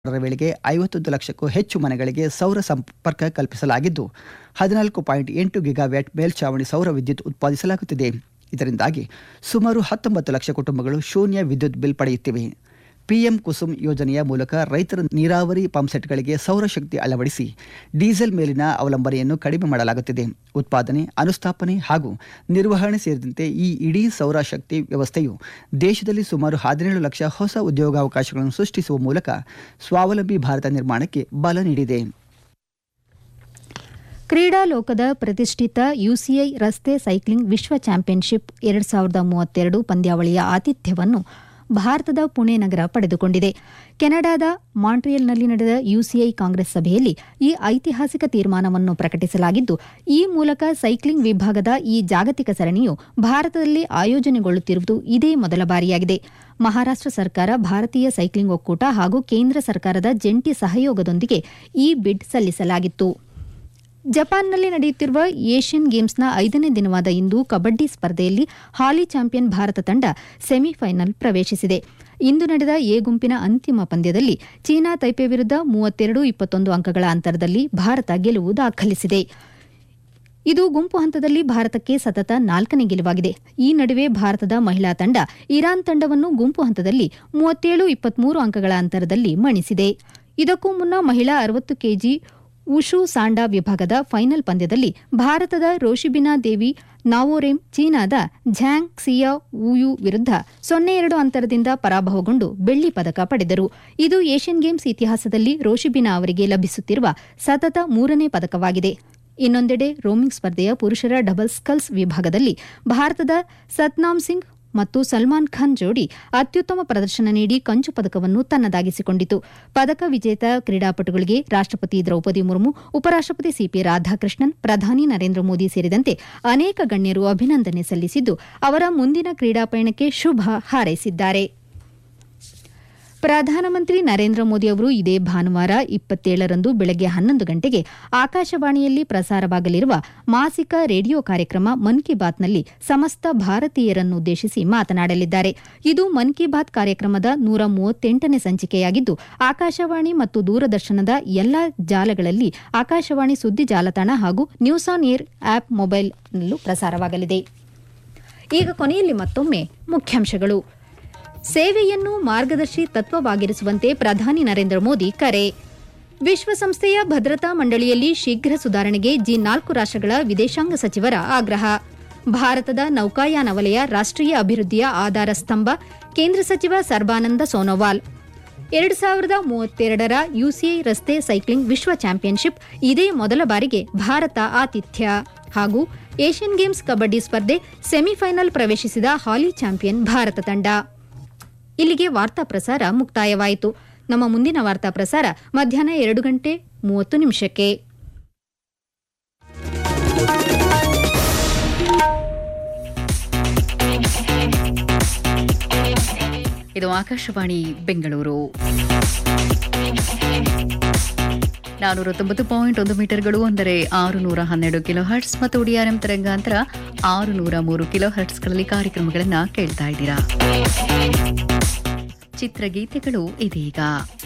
ರ ವೇಳೆಗೆ ಐವತ್ತೊಂದು ಲಕ್ಷಕ್ಕೂ ಹೆಚ್ಚು ಮನೆಗಳಿಗೆ ಸೌರ ಸಂಪರ್ಕ ಕಲ್ಪಿಸಲಾಗಿದ್ದು ಹದಿನಾಲ್ಕು ಪಾಯಿಂಟ್ ಎಂಟು ಗಿಗಾವ್ಯಾಟ್ ಮೇಲ್ಛಾವಣಿ ಸೌರ ವಿದ್ಯುತ್ ಉತ್ಪಾದಿಸಲಾಗುತ್ತಿದೆ ಇದರಿಂದಾಗಿ ಸುಮಾರು ಹತ್ತೊಂಬತ್ತು ಲಕ್ಷ ಕುಟುಂಬಗಳು ಶೂನ್ಯ ವಿದ್ಯುತ್ ಬಿಲ್ ಪಡೆಯುತ್ತಿವೆ ಪಿಎಂ ಕುಸುಮ್ ಯೋಜನೆಯ ಮೂಲಕ ರೈತರ ನೀರಾವರಿ ಪಂಪ್ಸೆಟ್ಗಳಿಗೆ ಸೌರಶಕ್ತಿ ಅಳವಡಿಸಿ ಡೀಸೆಲ್ ಮೇಲಿನ ಅವಲಂಬನೆಯನ್ನು ಕಡಿಮೆ ಮಾಡಲಾಗುತ್ತಿದೆ ಉತ್ಪಾದನೆ ಅನುಸ್ಥಾಪನೆ ಹಾಗೂ ನಿರ್ವಹಣೆ ಸೇರಿದಂತೆ ಈ ಇಡೀ ಸೌರಶಕ್ತಿ ವ್ಯವಸ್ಥೆಯು ದೇಶದಲ್ಲಿ ಸುಮಾರು ಹದಿನೇಳು ಲಕ್ಷ ಹೊಸ ಉದ್ಯೋಗಾವಕಾಶಗಳನ್ನು ಸೃಷ್ಟಿಸುವ ಮೂಲಕ ಸ್ವಾವಲಂಬಿ ಭಾರತ ನಿರ್ಮಾಣಕ್ಕೆ ಬಲ ನೀಡಿದೆ ಕ್ರೀಡಾ ಲೋಕದ ಪ್ರತಿಷ್ಠಿತ ಯುಸಿಐ ರಸ್ತೆ ಸೈಕ್ಲಿಂಗ್ ವಿಶ್ವ ಚಾಂಪಿಯನ್ಶಿಪ್ ಎರಡ್ ಸಾವಿರದ ಮೂವತ್ತೆರಡು ಪಂದ್ಯಾವಳಿಯ ಆತಿಥ್ಯವನ್ನು ಭಾರತದ ಪುಣೆ ನಗರ ಪಡೆದುಕೊಂಡಿದೆ ಕೆನಡಾದ ಮಾಂಟ್ರಿಯಲ್ನಲ್ಲಿ ನಡೆದ ಯುಸಿಐ ಕಾಂಗ್ರೆಸ್ ಸಭೆಯಲ್ಲಿ ಈ ಐತಿಹಾಸಿಕ ತೀರ್ಮಾನವನ್ನು ಪ್ರಕಟಿಸಲಾಗಿದ್ದು ಈ ಮೂಲಕ ಸೈಕ್ಲಿಂಗ್ ವಿಭಾಗದ ಈ ಜಾಗತಿಕ ಸರಣಿಯು ಭಾರತದಲ್ಲಿ ಆಯೋಜನೆಗೊಳ್ಳುತ್ತಿರುವುದು ಇದೇ ಮೊದಲ ಬಾರಿಯಾಗಿದೆ ಮಹಾರಾಷ್ಟ್ರ ಸರ್ಕಾರ ಭಾರತೀಯ ಸೈಕ್ಲಿಂಗ್ ಒಕ್ಕೂಟ ಹಾಗೂ ಕೇಂದ್ರ ಸರ್ಕಾರದ ಜಂಟಿ ಸಹಯೋಗದೊಂದಿಗೆ ಈ ಬಿಡ್ ಸಲ್ಲಿಸಲಾಗಿತ್ತು ಜಪಾನ್ನಲ್ಲಿ ನಡೆಯುತ್ತಿರುವ ಏಷ್ಯನ್ ಗೇಮ್ಸ್ನ ಐದನೇ ದಿನವಾದ ಇಂದು ಕಬಡ್ಡಿ ಸ್ಪರ್ಧೆಯಲ್ಲಿ ಹಾಲಿ ಚಾಂಪಿಯನ್ ಭಾರತ ತಂಡ ಸೆಮಿಫೈನಲ್ ಪ್ರವೇಶಿಸಿದೆ ಇಂದು ನಡೆದ ಎ ಗುಂಪಿನ ಅಂತಿಮ ಪಂದ್ಯದಲ್ಲಿ ಚೀನಾ ತೈಪೆ ವಿರುದ್ಧ ಮೂವತ್ತೆರಡು ಇಪ್ಪತ್ತೊಂದು ಅಂಕಗಳ ಅಂತರದಲ್ಲಿ ಭಾರತ ಗೆಲುವು ದಾಖಲಿಸಿದೆ ಇದು ಗುಂಪು ಹಂತದಲ್ಲಿ ಭಾರತಕ್ಕೆ ಸತತ ನಾಲ್ಕನೇ ಗೆಲುವಾಗಿದೆ ಈ ನಡುವೆ ಭಾರತದ ಮಹಿಳಾ ತಂಡ ಇರಾನ್ ತಂಡವನ್ನು ಗುಂಪು ಹಂತದಲ್ಲಿ ಮೂವತ್ತೇಳು ಇಪ್ಪತ್ಮೂರು ಅಂಕಗಳ ಅಂತರದಲ್ಲಿ ಮಣಿಸಿದೆ ಇದಕ್ಕೂ ಮುನ್ನ ಮಹಿಳಾ ಅರವತ್ತು ಕೆಜಿ ಉಷು ಸಾಂಡಾ ವಿಭಾಗದ ಫೈನಲ್ ಪಂದ್ಯದಲ್ಲಿ ಭಾರತದ ರೋಶಿಬಿನಾ ದೇವಿ ನಾವೋರೆಮ್ ಚೀನಾದ ಝ್ಯಾಂಗ್ ಕ್ಸಿಯಾ ವುಯು ವಿರುದ್ಧ ಸೊನ್ನೆ ಎರಡು ಅಂತರದಿಂದ ಪರಾಭವಗೊಂಡು ಬೆಳ್ಳಿ ಪದಕ ಪಡೆದರು ಇದು ಏಷ್ಯನ್ ಗೇಮ್ಸ್ ಇತಿಹಾಸದಲ್ಲಿ ರೋಶಿಬಿನಾ ಅವರಿಗೆ ಲಭಿಸುತ್ತಿರುವ ಸತತ ಮೂರನೇ ಪದಕವಾಗಿದೆ ಇನ್ನೊಂದೆಡೆ ರೋಮಿಂಗ್ ಸ್ಪರ್ಧೆಯ ಪುರುಷರ ಡಬಲ್ ಸ್ಕಲ್ಸ್ ವಿಭಾಗದಲ್ಲಿ ಭಾರತದ ಸತ್ನಾಮ್ ಸಿಂಗ್ ಮತ್ತು ಸಲ್ಮಾನ್ ಖಾನ್ ಜೋಡಿ ಅತ್ಯುತ್ತಮ ಪ್ರದರ್ಶನ ನೀಡಿ ಕಂಚು ಪದಕವನ್ನು ತನ್ನದಾಗಿಸಿಕೊಂಡಿತು ಪದಕ ವಿಜೇತ ಕ್ರೀಡಾಪಟುಗಳಿಗೆ ರಾಷ್ಟಪತಿ ದ್ರೌಪದಿ ಮುರ್ಮು ಉಪರಾಷ್ಟಪತಿ ಸಿಪಿ ರಾಧಾಕೃಷ್ಣನ್ ಪ್ರಧಾನಿ ನರೇಂದ್ರ ಮೋದಿ ಸೇರಿದಂತೆ ಅನೇಕ ಗಣ್ಯರು ಅಭಿನಂದನೆ ಸಲ್ಲಿಸಿದ್ದು ಅವರ ಮುಂದಿನ ಕ್ರೀಡಾ ಪಯಣಕ್ಕೆ ಶುಭ ಹಾರೈಸಿದ್ದಾರೆ ಪ್ರಧಾನಮಂತ್ರಿ ನರೇಂದ್ರ ಮೋದಿ ಅವರು ಇದೇ ಭಾನುವಾರ ಇಪ್ಪತ್ತೇಳರಂದು ಬೆಳಗ್ಗೆ ಹನ್ನೊಂದು ಗಂಟೆಗೆ ಆಕಾಶವಾಣಿಯಲ್ಲಿ ಪ್ರಸಾರವಾಗಲಿರುವ ಮಾಸಿಕ ರೇಡಿಯೋ ಕಾರ್ಯಕ್ರಮ ಮನ್ ಕಿ ಬಾತ್ನಲ್ಲಿ ಸಮಸ್ತ ಭಾರತೀಯರನ್ನುದ್ದೇಶಿಸಿ ಮಾತನಾಡಲಿದ್ದಾರೆ ಇದು ಮನ್ ಕಿ ಬಾತ್ ಕಾರ್ಯಕ್ರಮದ ನೂರ ಮೂವತ್ತೆಂಟನೇ ಸಂಚಿಕೆಯಾಗಿದ್ದು ಆಕಾಶವಾಣಿ ಮತ್ತು ದೂರದರ್ಶನದ ಎಲ್ಲಾ ಜಾಲಗಳಲ್ಲಿ ಆಕಾಶವಾಣಿ ಸುದ್ದಿ ಜಾಲತಾಣ ಹಾಗೂ ನ್ಯೂಸ್ ಆನ್ ಏರ್ ಆಪ್ ಮೊಬೈಲ್ನಲ್ಲೂ ಪ್ರಸಾರವಾಗಲಿದೆ ಈಗ ಕೊನೆಯಲ್ಲಿ ಮತ್ತೊಮ್ಮೆ ಮುಖ್ಯಾಂಶಗಳು ಸೇವೆಯನ್ನು ಮಾರ್ಗದರ್ಶಿ ತತ್ವವಾಗಿರಿಸುವಂತೆ ಪ್ರಧಾನಿ ನರೇಂದ್ರ ಮೋದಿ ಕರೆ ವಿಶ್ವಸಂಸ್ಥೆಯ ಭದ್ರತಾ ಮಂಡಳಿಯಲ್ಲಿ ಶೀಘ್ರ ಸುಧಾರಣೆಗೆ ಜಿ ನಾಲ್ಕು ರಾಷ್ಟ್ರಗಳ ವಿದೇಶಾಂಗ ಸಚಿವರ ಆಗ್ರಹ ಭಾರತದ ನೌಕಾಯಾನ ವಲಯ ರಾಷ್ಟ್ರೀಯ ಅಭಿವೃದ್ಧಿಯ ಆಧಾರ ಸ್ತಂಭ ಕೇಂದ್ರ ಸಚಿವ ಸರ್ಬಾನಂದ ಸೋನೋವಾಲ್ ಎರಡು ಸಾವಿರದ ಮೂವತ್ತೆರಡರ ಯುಸಿಐ ರಸ್ತೆ ಸೈಕ್ಲಿಂಗ್ ವಿಶ್ವ ಚಾಂಪಿಯನ್ಶಿಪ್ ಇದೇ ಮೊದಲ ಬಾರಿಗೆ ಭಾರತ ಆತಿಥ್ಯ ಹಾಗೂ ಏಷ್ಯನ್ ಗೇಮ್ಸ್ ಕಬಡ್ಡಿ ಸ್ಪರ್ಧೆ ಸೆಮಿಫೈನಲ್ ಪ್ರವೇಶಿಸಿದ ಹಾಲಿ ಚಾಂಪಿಯನ್ ಭಾರತ ತಂಡ ಇಲ್ಲಿಗೆ ವಾರ್ತಾ ಪ್ರಸಾರ ಮುಕ್ತಾಯವಾಯಿತು ನಮ್ಮ ಮುಂದಿನ ವಾರ್ತಾ ಪ್ರಸಾರ ಮಧ್ಯಾಹ್ನ ಎರಡು ಗಂಟೆ ಮೂವತ್ತು ನಿಮಿಷಕ್ಕೆ ಇದು ಆಕಾಶವಾಣಿ ಬೆಂಗಳೂರು ನಾನೂರ ತೊಂಬತ್ತು ಪಾಯಿಂಟ್ ಒಂದು ಮೀಟರ್ಗಳು ಅಂದರೆ ಆರು ನೂರ ಹನ್ನೆರಡು ಕಿಲೋ ಹರ್ಟ್ಸ್ ಮತ್ತು ಡಿಆರ್ಎಂ ತರಂಗಾಂತರ ಆರು ನೂರ ಮೂರು ಕಿಲೋ ಹರ್ಟ್ಸ್ಗಳಲ್ಲಿ ಕಾರ್ಯಕ್ರಮಗಳನ್ನು ಕೇಳ್ತಾ ಇದ್ದೀರಾ ಚಿತ್ರಗೀತೆಗಳು ಇದೀಗ